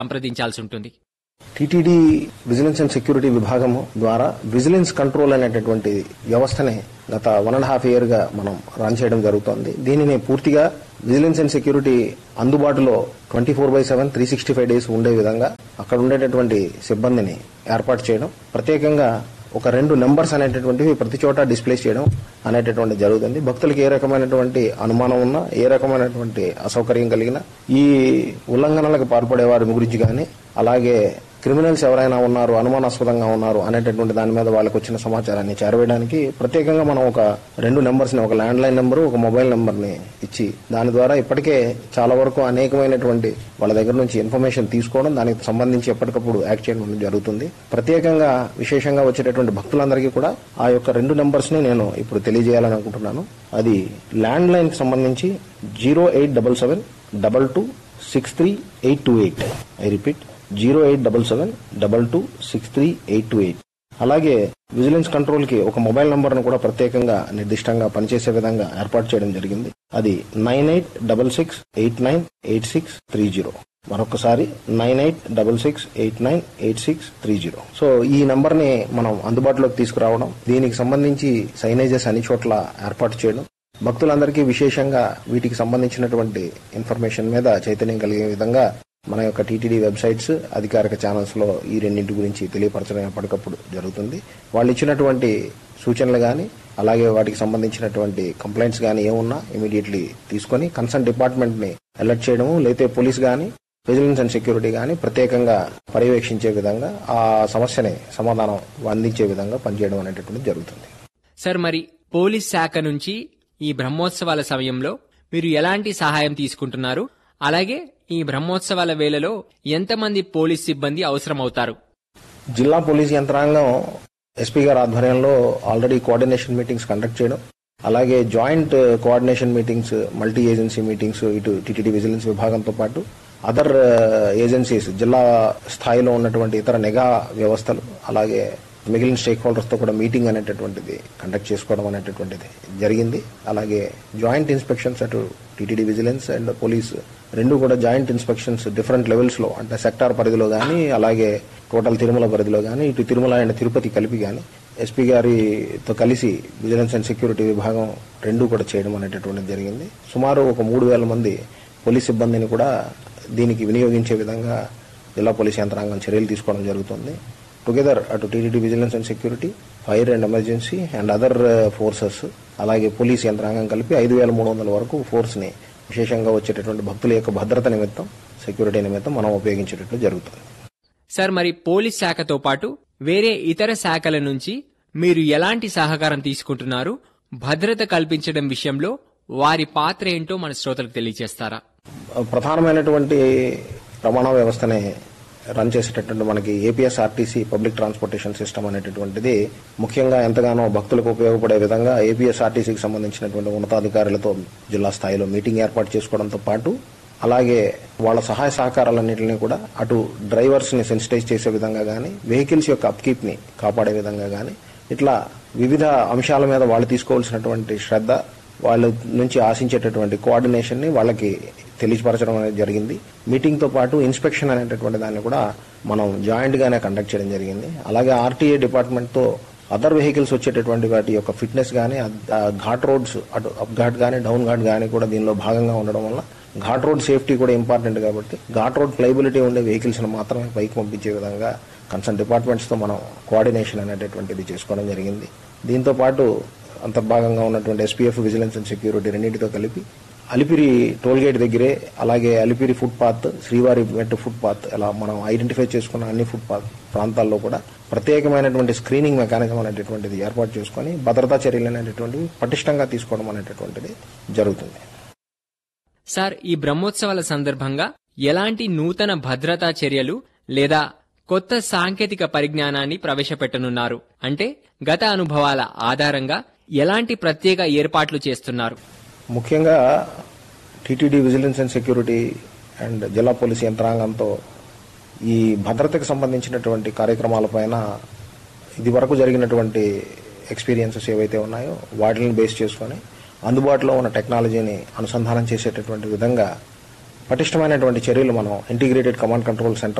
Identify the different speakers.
Speaker 1: సంప్రదించాల్సి ఉంటుంది
Speaker 2: TTD vigilance and security విభాగము ద్వారా విజిలెన్స్ కంట్రోల్ అనేటటువంటి వ్యవస్థని గత వన్ అండ్ హాఫ్ ఇయర్ గా మనం రన్ చేయడం జరుగుతోంది దీనిని పూర్తిగా విజిలెన్స్ అండ్ సెక్యూరిటీ అందుబాటులో twenty four by seven three sixty five days ఉండే విధంగా అక్కడ ఉండేటటువంటి సిబ్బందిని ఏర్పాటు చేయడం ప్రత్యేకంగా ఒక రెండు నెంబర్స్ అనేటటువంటివి ప్రతి చోట డిస్ప్లే చేయడం అనేటటువంటి జరుగుతుంది భక్తులకు ఏ రకమైనటువంటి అనుమానం ఉన్నా ఏ రకమైనటువంటి అసౌకర్యం కలిగినా ఈ ఉల్లంఘనలకు పాల్పడే వారి గురించి కానీ అలాగే క్రిమినల్స్ ఎవరైనా ఉన్నారు అనుమానాస్పదంగా ఉన్నారు అనేటటువంటి దాని మీద వాళ్ళకి వచ్చిన సమాచారాన్ని చేరవేయడానికి ప్రత్యేకంగా మనం ఒక రెండు నెంబర్స్ ని ఒక ల్యాండ్ లైన్ నెంబర్ ఒక మొబైల్ నెంబర్ ని ఇచ్చి దాని ద్వారా ఇప్పటికే చాలా వరకు అనేకమైనటువంటి వాళ్ళ దగ్గర నుంచి ఇన్ఫర్మేషన్ తీసుకోవడం దానికి సంబంధించి ఎప్పటికప్పుడు యాక్ట్ చేయడం జరుగుతుంది ప్రత్యేకంగా విశేషంగా వచ్చేటటువంటి భక్తులందరికీ కూడా ఆ యొక్క రెండు నెంబర్స్ ని నేను ఇప్పుడు తెలియజేయాలని అనుకుంటున్నాను అది ల్యాండ్ లైన్ కి సంబంధించి zero eight double seven double two six three eight two eight I repeat zero eight double seven double two six three eight two eight అలాగే విజిలెన్స్ కంట్రోల్ కి ఒక మొబైల్ నంబర్ ను కూడా ప్రత్యేకంగా నిర్దిష్టంగా పనిచేసే విధంగా ఏర్పాటు చేయడం జరిగింది అది nine eight double six eight nine eight six three zero మరొకసారి nine eight double six eight nine eight six three zero so ఈ నంబర్ ని మనం అందుబాటులోకి తీసుకురావడం దీనికి సంబంధించి సైనేజెస్ అన్ని చోట్ల ఏర్పాటు చేయడం భక్తులందరికీ విశేషంగా వీటికి సంబంధించినటువంటి ఇన్ఫర్మేషన్ మీద చైతన్యం కలిగే విధంగా మన యొక్క టీటీడీ వెబ్సైట్స్ అధికారిక ఛానల్స్ లో ఈ రెండింటి గురించి తెలియపరచడం ఎప్పటికప్పుడు జరుగుతుంది వాళ్ళు ఇచ్చినటువంటి సూచనలు కానీ అలాగే వాటికి సంబంధించినటువంటి కంప్లైంట్స్ కానీ ఏమున్నా ఇమీడియట్లీ తీసుకొని కన్సర్న్ డిపార్ట్మెంట్ ని అలర్ట్ చేయడము లేతే పోలీస్ కానీ విజిలెన్స్ అండ్ సెక్యూరిటీ కానీ ప్రత్యేకంగా పర్యవేక్షించే విధంగా ఆ సమస్యని సమాధానం అందించే విధంగా పనిచేయడం అనేటటువంటి జరుగుతుంది
Speaker 1: సార్ మరి పోలీస్ శాఖ నుంచి ఈ బ్రహ్మోత్సవాల సమయంలో మీరు ఎలాంటి సహాయం తీసుకుంటున్నారు అలాగే ఈ బ్రహ్మోత్సవాల వేళలో ఎంతమంది పోలీస్ సిబ్బంది అవసరమవుతారు
Speaker 2: జిల్లా పోలీస్ యంత్రాంగం ఎస్పీ గారి ఆధ్వర్యంలో ఆల్రెడీ కోఆర్డినేషన్ మీటింగ్స్ కండక్ట్ చేయడం అలాగే joint coordination meetings multi agency meetings ఇటు టీటీడీ విజిలెన్స్ విభాగంతో పాటు అదర్ ఏజెన్సీస్ జిల్లా స్థాయిలో ఉన్నటువంటి ఇతర నిఘా వ్యవస్థలు అలాగే మిగిలిన స్టేక్ హోల్డర్స్ తో కూడా మీటింగ్ అనేటటువంటిది కండక్ట్ చేసుకోవడం అనేటటువంటిది జరిగింది అలాగే జాయింట్ ఇన్స్పెక్షన్స్ అటు టీటీడీ విజిలెన్స్ అండ్ పోలీస్ రెండు కూడా జాయింట్ ఇన్స్పెక్షన్స్ డిఫరెంట్ లెవెల్స్ లో అంటే సెక్టార్ పరిధిలో కానీ అలాగే టోటల్ తిరుమల పరిధిలో కానీ ఇటు తిరుమల అండ్ తిరుపతి కలిపి కానీ ఎస్పీ గారితో కలిసి విజిలెన్స్ అండ్ సెక్యూరిటీ విభాగం రెండు కూడా చేయడం అనేటటువంటిది జరిగింది సుమారు ఒక మూడు వేల మంది పోలీస్ సిబ్బందిని కూడా దీనికి వినియోగించే విధంగా జిల్లా పోలీస్ యంత్రాంగం చర్యలు తీసుకోవడం జరుగుతుంది టుగెదర్ అటు TTD vigilance and security fire and emergency and other forces అలాగే పోలీస్ యంత్రాంగం కలిపి ఐదు వేల మూడు వందల వరకు ఫోర్స్ ని విశేషంగా వచ్చేటటువంటి భక్తుల యొక్క భద్రత నిమిత్తం సెక్యూరిటీ నిమిత్తం మనం ఉపయోగించేటట్లు జరుగుతుంది
Speaker 1: సార్ మరి పోలీస్ శాఖతో పాటు వేరే ఇతర శాఖల నుంచి మీరు ఎలాంటి సహకారం తీసుకుంటున్నారు భద్రత కల్పించడం విషయంలో వారి పాత్ర ఏంటో మన శ్రోతలకు తెలియజేస్తారా
Speaker 2: ప్రధానమైనటువంటి రవాణా వ్యవస్థని రన్ చేసేటటువంటి మనకి APS RTC public transportation system అనేటటువంటిది ముఖ్యంగా ఎంతగానో భక్తులకు ఉపయోగపడే విధంగా ఏపీఎస్ ఆర్టీసీకి సంబంధించినటువంటి ఉన్నతాధికారులతో జిల్లా స్థాయిలో మీటింగ్ ఏర్పాటు చేసుకోవడంతో పాటు అలాగే వాళ్ళ సహాయ సహకారాలన్నింటినీ కూడా అటు డ్రైవర్స్ ని సెన్సిటైజ్ చేసే విధంగా కానీ వెహికల్స్ యొక్క అప్కీప్ ని కాపాడే విధంగా కానీ ఇట్లా వివిధ అంశాల మీద వాళ్ళు తీసుకోవాల్సినటువంటి శ్రద్ధ వాళ్ళ నుంచి ఆశించేటటువంటి కోఆర్డినేషన్ ని వాళ్ళకి తెలియపరచడం అనేది జరిగింది మీటింగ్ తో పాటు ఇన్స్పెక్షన్ అనేటటువంటి దాన్ని కూడా మనం జాయింట్ గానే కండక్ట్ చేయడం జరిగింది అలాగే ఆర్టీఏ డిపార్ట్మెంట్ తో అదర్ వెహికల్స్ వచ్చేటటువంటి వాటి యొక్క ఫిట్నెస్ కానీ ఘాట్ రోడ్స్ అటు అప్ ఘాట్ కానీ డౌన్ ఘాట్ కానీ కూడా దీనిలో భాగంగా ఉండడం వల్ల ఘాట్ రోడ్ సేఫ్టీ కూడా ఇంపార్టెంట్ కాబట్టి ఘాట్ రోడ్ ఫ్లైబిలిటీ ఉండే వెహికల్స్ మాత్రమే పైకి పంపించే విధంగా కన్సర్న్ డిపార్ట్మెంట్స్ తో మనం కోఆర్డినేషన్ అనేటటువంటిది చేసుకోవడం జరిగింది దీంతో పాటు అంతర్భాగంగా ఉన్నటువంటి ఎస్పీఎఫ్ విజిలెన్స్ అండ్ సెక్యూరిటీ రెండింటితో కలిపి అలిపిరి టోల్ గేట్ దగ్గరే అలాగే అలిపిరి ఫుట్ పాత్ శ్రీవారి మెట్టు ఫుట్ పాత్ ఇలా మనం ఐడెంటిఫై చేసుకున్న అన్ని ఫుట్ పాత్ ప్రాంతాల్లో కూడా ప్రత్యేకమైనటువంటి స్క్రీనింగ్ మెకానిజం అనేటటువంటిది ఏర్పాటు చేసుకొని భద్రతా చర్యలు అనేటటువంటివి పటిష్టంగా తీసుకోవడం అనేటటువంటిది జరుగుతుంది
Speaker 1: సార్ ఈ బ్రహ్మోత్సవాల సందర్భంగా ఎలాంటి నూతన భద్రతా చర్యలు లేదా కొత్త సాంకేతిక పరిజ్ఞానాన్ని ప్రవేశపెట్టనున్నారు అంటే గత అనుభవాల ఆధారంగా ఎలాంటి ప్రత్యేక ఏర్పాట్లు చేస్తున్నారు
Speaker 2: ముఖ్యంగా TTD vigilance and security and జిల్లా పోలీస్ యంత్రాంగంతో ఈ భద్రతకు సంబంధించినటువంటి కార్యక్రమాలపైన ఇది వరకు జరిగినటువంటి ఎక్స్పీరియన్సెస్ ఏవైతే ఉన్నాయో వాటిని బేస్ చేసుకొని అందుబాటులో ఉన్న టెక్నాలజీని అనుసంధానం చేసేటటువంటి విధంగా పటిష్టమైనటువంటి చర్యలు మనం ఇంటిగ్రేటెడ్ కమాండ్ కంట్రోల్ సెంటర్